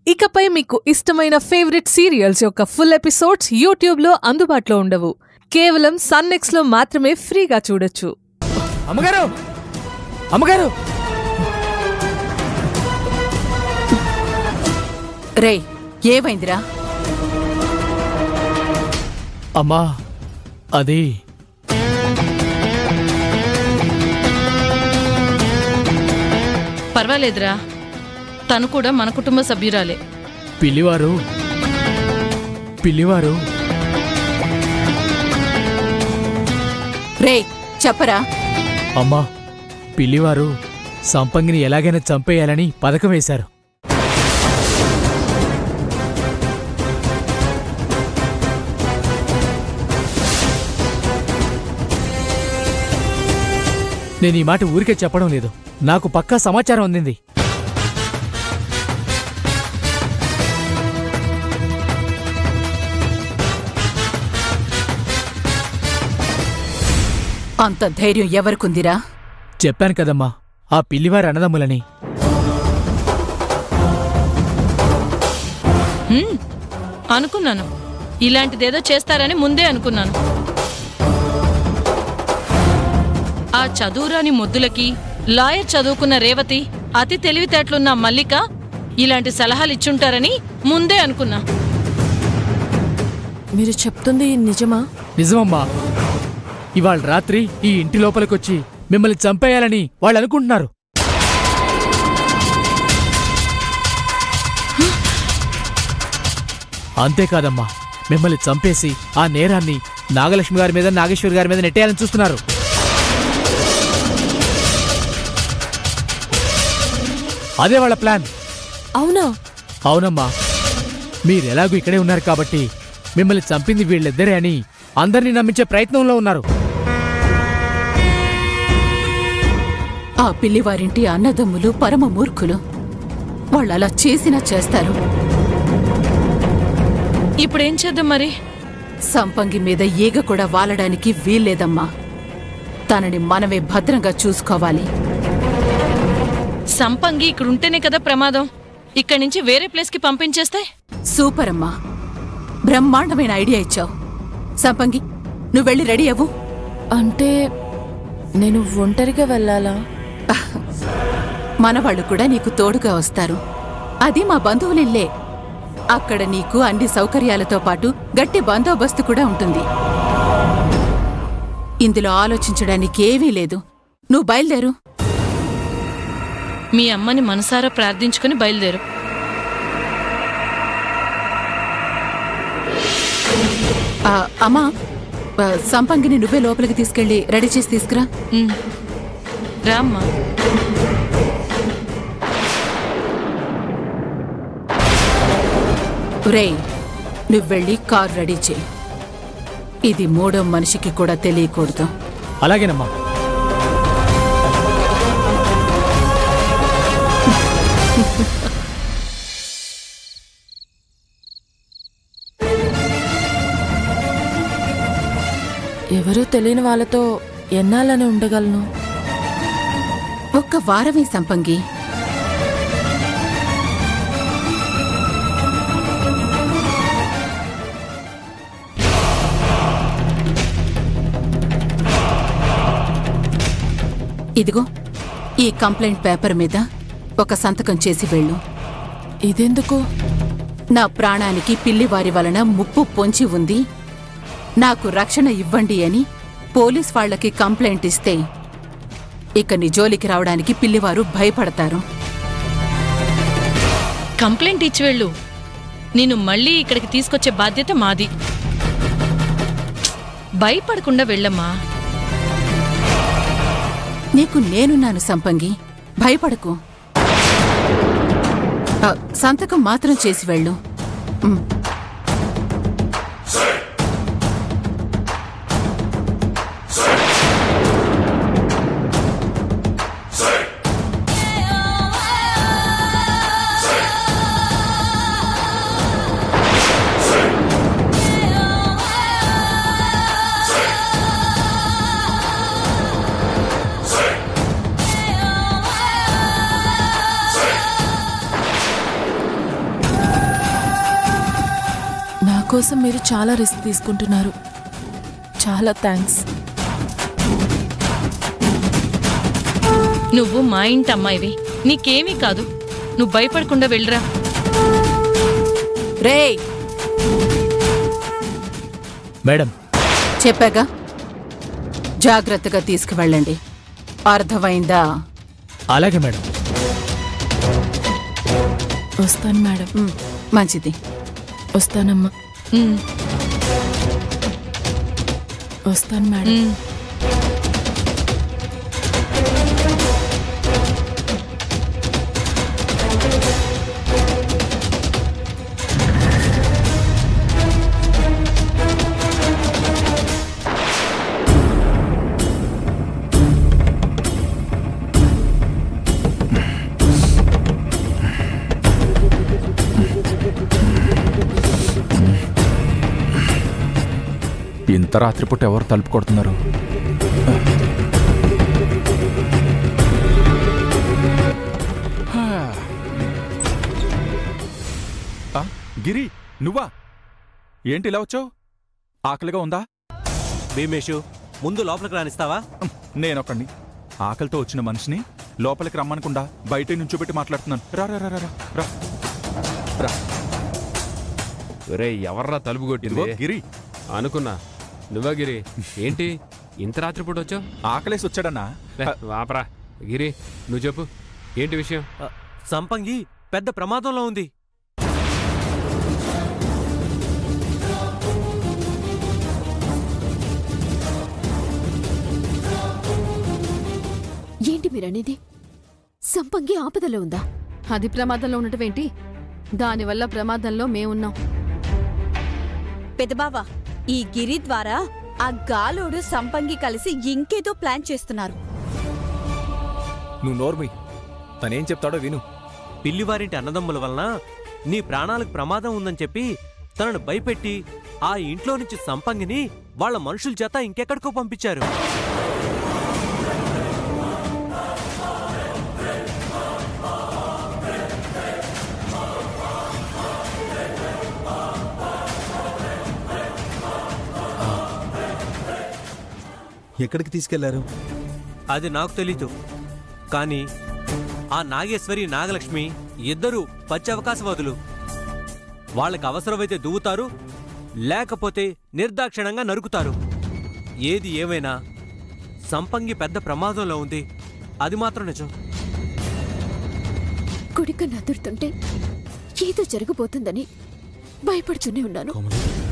ఇకపై మీకు ఇష్టమైన ఫేవరెట్ సీరియల్స్ యొక్క ఫుల్ ఎపిసోడ్స్ యూట్యూబ్లో అందుబాటులో ఉండవు కేవలం సన్నెక్స్లో మాత్రమే ఫ్రీగా చూడొచ్చు అమ్మగారు అమ్మగారు రే ఏమైందిరా అమ్మా అది పర్వాలేదురా తను కూడా మన కుటుంబ సభ్యురాలే పిల్లివారు పిల్లివారు రే చెప్పరా అమ్మా పిల్లివారు సంపంగిని ఎలాగైనా చంపేయాలని పథకం వేశారు నేను ఈ మాట ఊరికే చెప్పడం లేదు నాకు పక్కా సమాచారం అందింది అంత ధైర్యం ఎవరికుందిరా చెప్పాను కదమ్మా ఆ పిల్లివారి అన్నదమ్ములని హ్మ్, అనుకున్నాను ఇలాంటిదేదో చేస్తారని ముందే అనుకున్నాను ఆ చదువురాని మొద్దులకి లాయర్ చదువుకున్న రేవతి అతి తెలివితేటలున్న మల్లిక ఇలాంటి సలహాలు ఇచ్చుంటారని ముందే అనుకున్నా మీరు చెప్తుంది నిజమా నిజమమ్మా ఇవాళ రాత్రి ఈ ఇంటి లోపలికొచ్చి మిమ్మల్ని చంపేయాలని వాళ్ళు అనుకుంటున్నారు అంతేకాదమ్మా మిమ్మల్ని చంపేసి ఆ నేరాన్ని నాగలక్ష్మి గారి మీద నాగేశ్వరి గారి మీద నెట్టేయాలని చూస్తున్నారు అదే వాళ్ళ ప్లాన్ అవునా అవునమ్మా మీరెలాగూ ఇక్కడే ఉన్నారు కాబట్టి మిమ్మల్ని చంపింది వీళ్ళిద్దరే అని అందరినీ నమ్మించే ప్రయత్నంలో ఉన్నారు ఆ పిల్లివారింటి అన్నదమ్ములు పరమ మూర్ఖులు వాళ్ళు అలా చేసినా చేస్తారు ఇప్పుడేం చేద్దాం మరి సంపంగి మీద ఈగ కూడా వాలడానికి వీల్లేదమ్మా తనని మనమే భద్రంగా చూసుకోవాలి సంపంగి ఇక్కడ ఉంటేనే కదా ప్రమాదం ఇక్కడి నుంచి వేరే ప్లేస్కి పంపించేస్తే సూపర్ అమ్మా బ్రహ్మాండమైన ఐడియా ఇచ్చావు సంపంగి నువ్వు వెళ్ళి రెడీ అవ్వు అంటే నేను ఒంటరిగా వెళ్ళాలా మనవాళ్ళు కూడా నీకు తోడుగా వస్తారు అది మా బంధువులిల్లే అక్కడ నీకు అన్ని సౌకర్యాలతో పాటు గట్టి బందోబస్తు కూడా ఉంటుంది ఇందులో ఆలోచించడానికి ఏమీ లేదు నువ్వు బయలుదేరు మీ అమ్మని మనసారా ప్రార్థించుకుని బయలుదేరు ఆ, అమ్మా ఆ, సంపంగిని నువ్వే లోపలికి తీసుకెళ్లి రెడీ చేసి తీసుకురా ఉమ్. రామ్మా రేయ్ నువ్వెళ్ళి కార్ రెడీ చేయి ఇది మూడో మనిషికి కూడా తెలియకూడదు అలాగేనమ్మా ఎవరూ తెలియని వాళ్ళతో ఎన్నాలని ఉండగలను ఒక్క వారమే సంపంగి ఇదిగో ఈ కంప్లైంట్ పేపర్ మీద ఒక సంతకం చేసి వెళ్ళు ఇదెందుకు నా ప్రాణానికి పిల్లివారి వలన ముప్పు పొంచి ఉంది నాకు రక్షణ ఇవ్వండి అని పోలీస్ వాళ్ళకి కంప్లైంట్ ఇస్తే ఇక నీ జోలికి రావడానికి పిల్లివారు భయపడతారు కంప్లైంట్ ఇచ్చి వెళ్ళు నేను మళ్ళీ ఇక్కడికి తీసుకొచ్చే బాధ్యత మాది భయపడకుండా వెళ్ళమ్మా నీకు నేనున్నాను సంపంగి భయపడకు ఆ, సంతకం మాత్రం చేసి వెళ్ళు ఉమ్. కోసం మీరు చాలా రిస్క్ తీసుకుంటున్నారు చాలా థ్యాంక్స్ నువ్వు మా ఇంటి అమ్మాయివి నీకేమీ కాదు నువ్వు భయపడకుండా వెళ్ళరా రే మేడం చెప్పాగా జాగ్రత్తగా తీసుకువెళ్ళండి అర్థమైందా అలాగే మేడం వస్తాను మేడం ఉమ్, మంచిది వస్తానమ్మా ఉమ్, వస్తాను మేడం ఉమ్. ఇంత రాత్రిపూట ఎవరు తలుపు కొడుతున్నారు ఆ, గిరి నువ్వా ఏంటి ఇలా వచ్చావు ఆకలిగా ఉందా భీమేషు ముందు లోపలికి రానిస్తావా నేనొకండి ఆకలితో వచ్చిన మనిషిని లోపలికి రమ్మనకుండా బయట నుంచోబెట్టి మాట్లాడుతున్నాను రా రా రా రా, రా రా ఒరే ఎవర్రా తలుపు ఇదిగో కొట్టింది గిరి అనుకున్నా నువ్వా గిరి ఏంటి ఇంత రాత్రిపూట వచ్చావు ఆకలేసి వచ్చాడన్నా లే, వాపరా గిరి నువ్వు చెప్పు ఏంటి విషయం ఆ, సంపంగి పెద్ద ప్రమాదంలో ఉంది ఏంటి మీరనేది సంపంగి ఆపదలో ఉందా అది ప్రమాదంలో ఉండటమేంటి దానివల్ల ప్రమాదంలో మేమున్నాం పెదబావా ఈ గిరి ద్వారా ఆ గాలోడు సంపంగి కలిసి ఇంకేదో ప్లాన్ చేస్తున్నారు నువ్వు నోర్మి తనేం చెప్తాడో విను పిల్లివారింటి అన్నదమ్ముల వలన నీ ప్రాణాలకు ప్రమాదం ఉందని చెప్పి తనను భయపెట్టి ఆ ఇంట్లో నుంచి సంపంగిని వాళ్ళ మనుషుల చేత ఇంకెక్కడికో పంపించారు ఎక్కడికి తీసుకెళ్లారు అది నాకు తెలీదు కానీ ఆ నాగేశ్వరి నాగలక్ష్మి ఇద్దరు పచ్చి అవకాశవాదులు వాళ్ళకి అవసరమైతే దువ్వుతారు లేకపోతే నిర్దాక్షిణంగా నరుకుతారు ఏది ఏమైనా సంపంగి పెద్ద ప్రమాదంలో ఉంది అది మాత్రం నిజం కొడుక నదురుతుంటే ఏదో జరగబోతుందని భయపడుతూనే ఉన్నాను